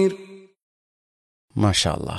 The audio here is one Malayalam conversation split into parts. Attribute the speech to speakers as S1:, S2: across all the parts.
S1: മാഷാല്ല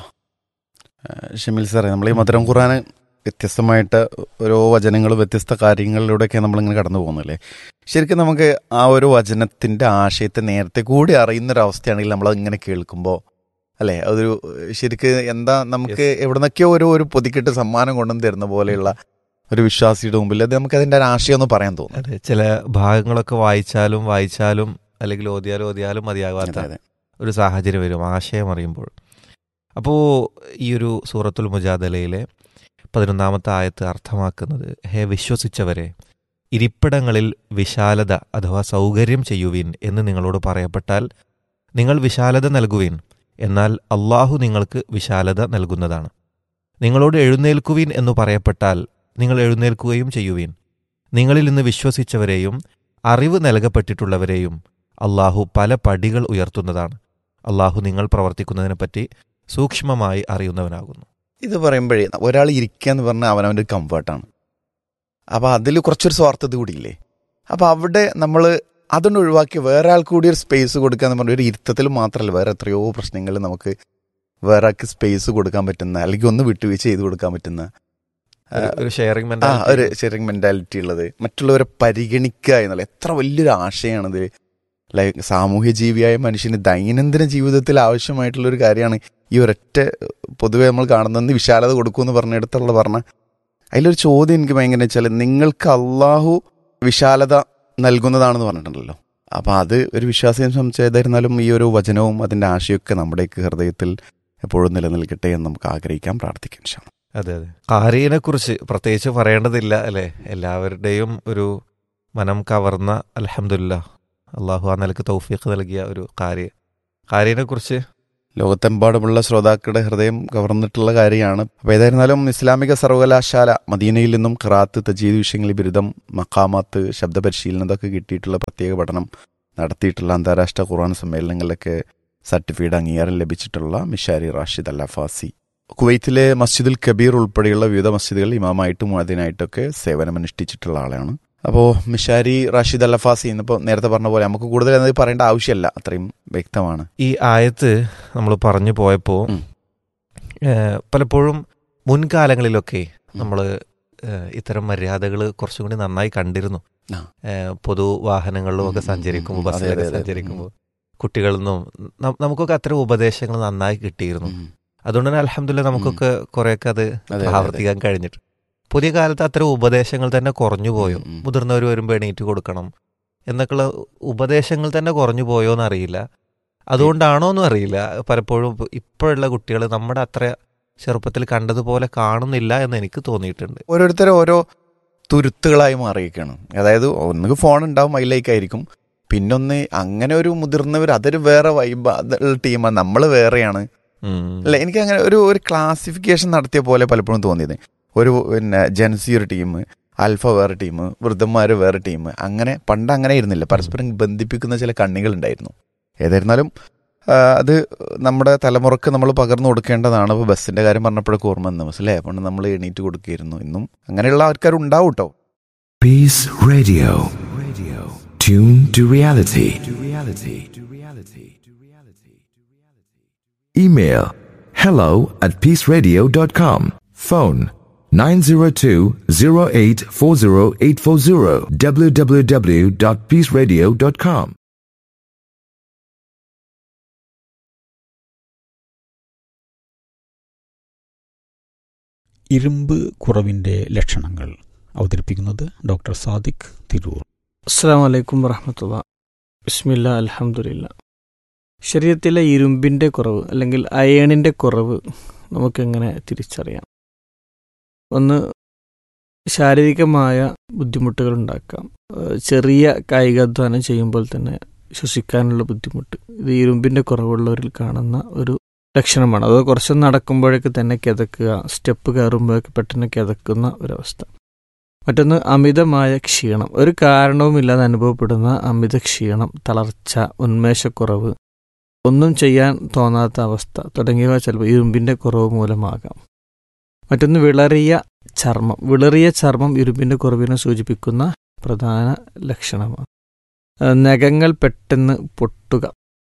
S1: ഷമീൽ സാറേ നമ്മൾ ഈ മധുരം ഖുറാന് വ്യത്യസ്തമായിട്ട് ഓരോ വചനങ്ങളും വ്യത്യസ്ത കാര്യങ്ങളിലൂടെയൊക്കെ നമ്മളിങ്ങനെ കടന്നു പോകുന്നില്ലേ ശരിക്കും നമുക്ക് ആ ഒരു വചനത്തിന്റെ ആശയത്തെ നേരത്തെ കൂടി അറിയുന്നൊരവസ്ഥയാണെങ്കിൽ നമ്മൾ ഇങ്ങനെ കേൾക്കുമ്പോൾ അല്ലേ അതൊരു ശരിക്ക് എന്താ നമുക്ക് എവിടുന്നൊക്കെയോ ഒരു ഒരു പൊതിക്കിട്ട് സമ്മാനം കൊണ്ടുവന്ന് തരുന്ന പോലെയുള്ള ഒരു വിശ്വാസിയുടെ മുമ്പിൽ അത് നമുക്ക് അതിന്റെ ഒരു ആശയം ഒന്ന് പറയാൻ തോന്നും
S2: അതെ ചില ഭാഗങ്ങളൊക്കെ വായിച്ചാലും വായിച്ചാലും അല്ലെങ്കിൽ ഓതിയാലും ഓതിയാലും മതിയാകാത്ത
S1: അതെ, അതെ.
S2: ഒരു സാഹചര്യം വരും ആശയം അറിയുമ്പോൾ അപ്പോൾ ഈ ഒരു സൂറത്തുൽ മുജാദലയിലെ പതിനൊന്നാമത്തെ ആയത്ത് അർത്ഥമാക്കുന്നത് ഹേ വിശ്വസിച്ചവരെ ഇരിപ്പിടങ്ങളിൽ വിശാലത അഥവാ സൗകര്യം ചെയ്യുവിൻ എന്ന് നിങ്ങളോട് പറയപ്പെട്ടാൽ നിങ്ങൾ വിശാലത നൽകുവിൻ എന്നാൽ അള്ളാഹു നിങ്ങൾക്ക് വിശാലത നൽകുന്നതാണ് നിങ്ങളോട് എഴുന്നേൽക്കുവിൻ എന്ന് പറയപ്പെട്ടാൽ നിങ്ങൾ എഴുന്നേൽക്കുകയും ചെയ്യുവിൻ നിങ്ങളിൽ നിന്ന് വിശ്വസിച്ചവരെയും അറിവ് നൽകപ്പെട്ടിട്ടുള്ളവരെയും അള്ളാഹു പല പടികൾ ഉയർത്തുന്നതാണ് അള്ളാഹു നിങ്ങൾ പ്രവർത്തിക്കുന്നതിനെപ്പറ്റി സൂക്ഷ്മമായി അറിയുന്നവനാകുന്നു
S1: ഇത് പറയുമ്പോഴേ ഒരാൾ ഇരിക്കുക എന്ന് പറഞ്ഞാൽ അവനവൻ്റെ കംഫർട്ടാണ് അപ്പോൾ അതിൽ കുറച്ചൊരു സ്വാർത്ഥത കൂടിയില്ലേ അപ്പോൾ അവിടെ നമ്മൾ അതൊന്ന് ഒഴിവാക്കി വേറെ ആൾക്ക് കൂടി ഒരു സ്പേസ് കൊടുക്കുക എന്ന് പറഞ്ഞാൽ ഒരു ഇരുത്തത്തിൽ മാത്രമല്ല വേറെ എത്രയോ പ്രശ്നങ്ങൾ നമുക്ക് വേറെ ആൾക്ക് സ്പേസ് കൊടുക്കാൻ പറ്റുന്ന അല്ലെങ്കിൽ ഒന്ന് വിട്ടുവീഴ്ച ചെയ്ത് കൊടുക്കാൻ പറ്റുന്ന
S2: ഒരു- ഒരു ഷെയറിംഗ്
S1: ആ ഒരു ഷെയറിംഗ് മെന്റാലിറ്റി ഉള്ളത് മറ്റുള്ളവരെ പരിഗണിക്കുക എന്നുള്ള എത്ര വലിയൊരു ആശയമാണിത് ലൈക്ക് സാമൂഹ്യ ജീവിയായ മനുഷ്യന് ദൈനംദിന ജീവിതത്തിൽ ആവശ്യമായിട്ടുള്ള ഒരു കാര്യമാണ് ഈ ഒരൊറ്റ പൊതുവെ നമ്മൾ കാണുന്നത് വിശാലത കൊടുക്കുമെന്ന് പറഞ്ഞിടത്തുള്ള പറഞ്ഞ അതിലൊരു ചോദ്യം എനിക്ക് ഭയങ്കര വെച്ചാൽ നിങ്ങൾക്ക് അള്ളാഹു വിശാലത നൽകുന്നതാണെന്ന് പറഞ്ഞിട്ടുണ്ടല്ലോ അപ്പം അത് ഒരു വിശ്വാസിയെ സംബന്ധിച്ചായിരുന്നാലും ഈ ഒരു വചനവും അതിൻ്റെ ആശയമൊക്കെ നമ്മുടെയൊക്കെ ഹൃദയത്തിൽ എപ്പോഴും നിലനിൽക്കട്ടെ എന്ന് നമുക്ക് ആഗ്രഹിക്കാം പ്രാർത്ഥിക്കാം ഇൻഷാ അല്ലാ.
S2: അതെ അതെ കാരിയെ കുറിച്ച് പ്രത്യേകിച്ച് പറയേണ്ടതില്ല അല്ലെ എല്ലാവരുടെയും ഒരു മനം കവർന്ന അലഹമില്ല അള്ളാഹു ആ നിലക്ക് തൗഫീഖ് നൽകിയ ഒരു കാര്യ കാരിയെ കുറിച്ച്
S1: ലോകത്തെമ്പാടുമുള്ള ശ്രോതാക്കളുടെ ഹൃദയം കവർന്നിട്ടുള്ള കാര്യമാണ് അപ്പോൾ ഏതായിരുന്നാലും ഇസ്ലാമിക സർവകലാശാല മദീനയിൽ നിന്നും ഖറാത്ത് തജീദ് വിഷയങ്ങളിൽ ബിരുദം മക്കാമാത്ത് ശബ്ദപരിശീലനം ഇതൊക്കെ കിട്ടിയിട്ടുള്ള പ്രത്യേക പഠനം നടത്തിയിട്ടുള്ള അന്താരാഷ്ട്ര ഖുർആൻ സമ്മേളനങ്ങളിലൊക്കെ സർട്ടിഫൈഡ് അംഗീകാരം ലഭിച്ചിട്ടുള്ള മിഷാരി റാഷിദ് അൽ അഫാസി കുവൈത്തിലെ മസ്ജിദുൽ കബീർ ഉൾപ്പെടെയുള്ള വിവിധ മസ്ജിദുകളിൽ ഇമാമായിട്ടും മുഅദ്ദിനായിട്ടൊക്കെ സേവനമനുഷ്ഠിച്ചിട്ടുള്ള ആളാണ് അപ്പോൾ മിഷാരി റാഷിദ് അൽ അഫാസി എന്നിപ്പോൾ നേരത്തെ പറഞ്ഞ പോലെ നമുക്ക് കൂടുതൽ അത് പറയേണ്ട ആവശ്യമല്ല അത്രയും വ്യക്തമാണ്
S2: ഈ ആയത്ത് നമ്മൾ പറഞ്ഞു പോയപ്പോൾ
S1: ഉം.
S2: പലപ്പോഴും മുൻകാലങ്ങളിലൊക്കെ നമ്മൾ ഇത്തരം മര്യാദകൾ കുറച്ചും കൂടി നന്നായി കണ്ടിരുന്നു
S1: ആ.
S2: ഏഹ്, പൊതു വാഹനങ്ങളിലും ഒക്കെ
S1: ഉം, ഉം,
S2: സഞ്ചരിക്കുമ്പോൾ
S1: ഉം, അതെ,
S2: ബസ്സിലൊക്കെ
S1: അതെ, അതെ.
S2: സഞ്ചരിക്കുമ്പോൾ കുട്ടികളിൽ നിന്നും ന- നമുക്കൊക്കെ അത്തരം ഉപദേശങ്ങൾ നന്നായി കിട്ടിയിരുന്നു
S1: ഉം.
S2: അതുകൊണ്ട് തന്നെ അലഹമില്ല നമുക്കൊക്കെ കുറേയൊക്കെ അത്
S1: അതെ, അതെ.
S2: ആവർത്തിക്കാൻ കഴിഞ്ഞിട്ട് പുതിയ കാലത്ത് അത്തരം ഉപദേശങ്ങൾ തന്നെ കുറഞ്ഞു പോയോ
S1: ഉം, ഉം.
S2: മുതിർന്നവർ വരുമ്പോൾ എണീറ്റ് കൊടുക്കണം എന്നൊക്കെയുള്ള ഉപദേശങ്ങൾ തന്നെ കുറഞ്ഞു പോയോ എന്നറിയില്ല അതുകൊണ്ടാണോ എന്നും അറിയില്ല പലപ്പോഴും ഇപ്പ- ഇപ്പോഴുള്ള കുട്ടികൾ നമ്മുടെ അത്ര ചെറുപ്പത്തിൽ കണ്ടതുപോലെ കാണുന്നില്ല എന്ന് എനിക്ക് തോന്നിയിട്ടുണ്ട്
S1: ഓരോരുത്തരും ഓരോ തുരുത്തുകളായി മാറിയിരിക്കുകയാണ് അതായത് ഒന്നുകിൽ ഫോൺ ഉണ്ടാവും അതിലേക്കായിരിക്കും പിന്നൊന്ന് അങ്ങനെ ഒരു മുതിർന്നവർ അതൊരു വേറെ വൈബ് അതുള്ള ടീമാണ് നമ്മൾ വേറെയാണ്
S2: ഉം.
S1: അല്ല എനിക്ക് അങ്ങനെ ഒരു ഒരു ക്ലാസിഫിക്കേഷൻ നടത്തിയ പോലെ പലപ്പോഴും തോന്നിയത് ഒരു പിന്നെ ജെൻസി ഒരു ടീം ആൽഫ വേറെ ടീം വൃദ്ധന്മാർ വേറെ ടീം അങ്ങനെ പണ്ട് അങ്ങനെ ആയിരുന്നില്ല പരസ്പരം ബന്ധിപ്പിക്കുന്ന ചില കണ്ണികൾ ഉണ്ടായിരുന്നു ഏതായിരുന്നാലും ആ, അത് നമ്മുടെ തലമുറക്ക് നമ്മൾ പകർന്നു കൊടുക്കേണ്ടതാണ് ഇപ്പോൾ ബസ്സിന്റെ കാര്യം പറഞ്ഞപ്പോഴൊക്കെ ഓർമ്മ വന്നു മനസ്സിലേ പണ്ട് നമ്മൾ എണീറ്റ് കൊടുക്കുകയായിരുന്നു ഇന്നും അങ്ങനെയുള്ള ആൾക്കാരുണ്ടാവും കേട്ടോ
S3: Peace Radio. Radio. Tune to reality. To reality. To reality. To reality. Email hello at peaceradio.com. Phone 902-0840840 www.peaceradio.com.
S4: ഇരുമ്പ് കുറവിൻ്റെ ലക്ഷണങ്ങൾ അവതരിപ്പിക്കുന്നത് ഡോക്ടർ സാദിഖ് തിരൂർ
S5: അസ്സാം വലൈക്കും വറഹമത്തുള്ള ബിസ്മില്ല അലഹമുല്ല ശരീരത്തിലെ ഇരുമ്പിൻ്റെ കുറവ് അല്ലെങ്കിൽ അയേണിൻ്റെ കുറവ് നമുക്കെങ്ങനെ തിരിച്ചറിയാം ഒന്ന് ശാരീരികമായ ബുദ്ധിമുട്ടുകൾ ഉണ്ടാക്കാം ഏഹ് ചെറിയ കായികാധ്വാനം ചെയ്യുമ്പോൾ തന്നെ ശ്വസിക്കാനുള്ള ബുദ്ധിമുട്ട് ഇത് ഇരുമ്പിൻ്റെ കുറവുള്ളവരിൽ കാണുന്ന ഒരു ലക്ഷണമാണ് അത് കുറച്ചൊന്ന് നടക്കുമ്പോഴേക്ക് തന്നെ കിതക്കുക സ്റ്റെപ്പ് കയറുമ്പോഴേക്ക് പെട്ടെന്ന് കിതക്കുന്ന ഒരവസ്ഥ മറ്റൊന്ന് അമിതമായ ക്ഷീണം ഒരു കാരണവുമില്ലാതെ അനുഭവപ്പെടുന്ന അമിത ക്ഷീണം തളർച്ച ഉന്മേഷക്കുറവ് ഒന്നും ചെയ്യാൻ തോന്നാത്ത അവസ്ഥ തുടങ്ങിയവ ചിലപ്പോൾ ഇരുമ്പിൻ്റെ കുറവ് മൂലമാകാം മറ്റൊന്ന് വിളറിയ ചർമ്മം വിളറിയ ചർമ്മം ഇരുമ്പിൻ്റെ കുറവിനെ സൂചിപ്പിക്കുന്ന പ്രധാന ലക്ഷണമാണ് ഏഹ് നഖങ്ങൾ പെട്ടെന്ന് പൊട്ടുക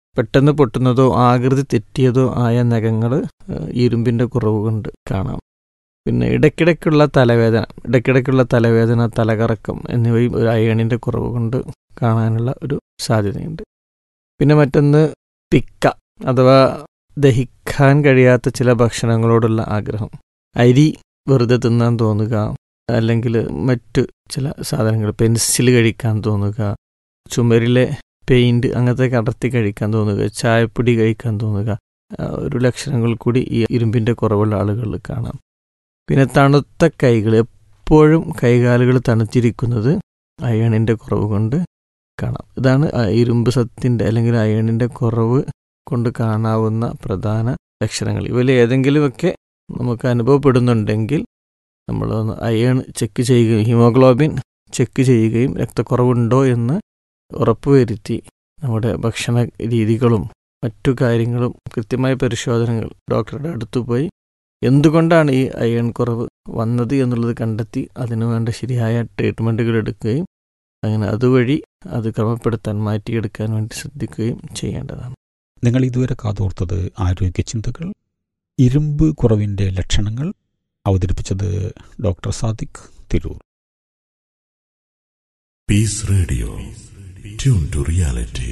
S5: പെട്ടെന്ന് പൊട്ടുന്നതോ ആകൃതി തെറ്റിയതോ ആയ നഖങ്ങൾ ഇരുമ്പിൻ്റെ കുറവ് കൊണ്ട് കാണാം പിന്നെ ഇടയ്ക്കിടയ്ക്കുള്ള തലവേദന ഇടയ്ക്കിടയ്ക്കുള്ള തലവേദന തലകറക്കം എന്നിവയും ഒരു അയണിൻ്റെ കുറവ് കൊണ്ട് കാണാനുള്ള ഒരു സാധ്യതയുണ്ട് പിന്നെ മറ്റൊന്ന് പിക്ക അഥവാ ദഹിക്കാൻ കഴിയാത്ത ചില ഭക്ഷണങ്ങളോടുള്ള ആഗ്രഹം അരി വെറുതെ തിന്നാൻ തോന്നുക അല്ലെങ്കിൽ മറ്റ് ചില സാധനങ്ങൾ പെൻസിൽ കഴിക്കാൻ തോന്നുക ചുമരിലെ പെയിൻറ് അങ്ങനത്തെ അടർത്തി കഴിക്കാൻ തോന്നുക ചായപ്പൊടി കഴിക്കാൻ തോന്നുക ആ, ഒരു ലക്ഷണങ്ങൾ കൂടി ഈ ഇരുമ്പിൻ്റെ കുറവുള്ള ആളുകളിൽ കാണാം പിന്നെ തണുത്ത കൈകൾ എപ്പോഴും കൈകാലുകൾ തണുത്തിരിക്കുന്നത് അയണിൻ്റെ കുറവ് കൊണ്ട് കാണാം ഇതാണ് ആ ഇരുമ്പ് സത്തിൻ്റെ അല്ലെങ്കിൽ അയണിൻ്റെ കുറവ് കൊണ്ട് കാണാവുന്ന പ്രധാന ലക്ഷണങ്ങൾ ഇവയിൽ ഏതെങ്കിലുമൊക്കെ നമുക്ക് അനുഭവപ്പെടുന്നുണ്ടെങ്കിൽ നമ്മൾ ഒന്ന് അയൺ ചെക്ക് ചെയ്യുകയും ഹിമോഗ്ലോബിൻ ചെക്ക് ചെയ്യുകയും രക്തക്കുറവുണ്ടോ എന്ന് ഉറപ്പുവരുത്തി നമ്മുടെ ഭക്ഷണ രീതികളും മറ്റു കാര്യങ്ങളും കൃത്യമായ പരിശോധനകൾ ഡോക്ടറുടെ അടുത്ത് പോയി എന്തുകൊണ്ടാണ് ഈ അയൺ കുറവ് വന്നത് എന്നുള്ളത് കണ്ടെത്തി അതിനു വേണ്ട ശരിയായ ട്രീറ്റ്മെൻറ്റുകൾ എടുക്കുകയും അങ്ങനെ അതുവഴി അത് ക്രമപ്പെടുത്താൻ മാറ്റിയെടുക്കാൻ വേണ്ടി ശ്രദ്ധിക്കുകയും ചെയ്യേണ്ടതാണ്
S4: നിങ്ങൾ ഇതുവരെ കാതോർത്തത് ആരോഗ്യ ചിന്തകൾ ഇരുമ്പ് കുറവിൻ്റെ ലക്ഷണങ്ങൾ അവതരിപ്പിച്ചത് doctor Sadiq Tirur
S6: Peace Radio. Tune to reality.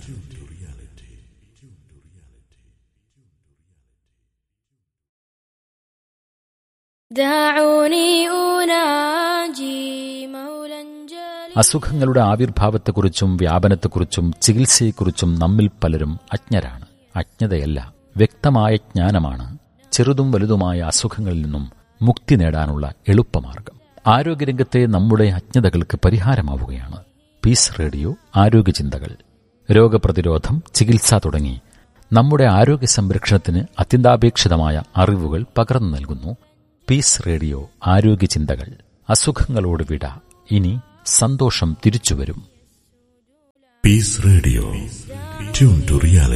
S7: دعوني أناجي مولا جليلا
S8: അസുഖങ്ങളുടെ ആവിർഭാവത്തെക്കുറിച്ചും വ്യാപനത്തെക്കുറിച്ചും ചികിത്സയെക്കുറിച്ചും നമ്മിൽ പലരും അജ്ഞരാണ് അജ്ഞതയല്ല വ്യക്തമായ ജ്ഞാനമാണ് ചെറുതും വലുതുമായ അസുഖങ്ങളിൽ നിന്നും മുക്തി നേടാനുള്ള എളുപ്പമാർഗം ആരോഗ്യരംഗത്തെ നമ്മുടെ അജ്ഞതകൾക്ക് പരിഹാരമാവുകയാണ് പീസ് റേഡിയോ ആരോഗ്യചിന്തകൾ രോഗപ്രതിരോധം ചികിത്സ തുടങ്ങി നമ്മുടെ ആരോഗ്യ സംരക്ഷണത്തിന് അത്യന്താപേക്ഷിതമായ അറിവുകൾ പകർന്നു നൽകുന്നു പീസ് റേഡിയോ ആരോഗ്യചിന്തകൾ അസുഖങ്ങളോട് വിട ഇനി സന്തോഷം തിരിച്ചുവരും
S6: Peace Radio. Tune to reality.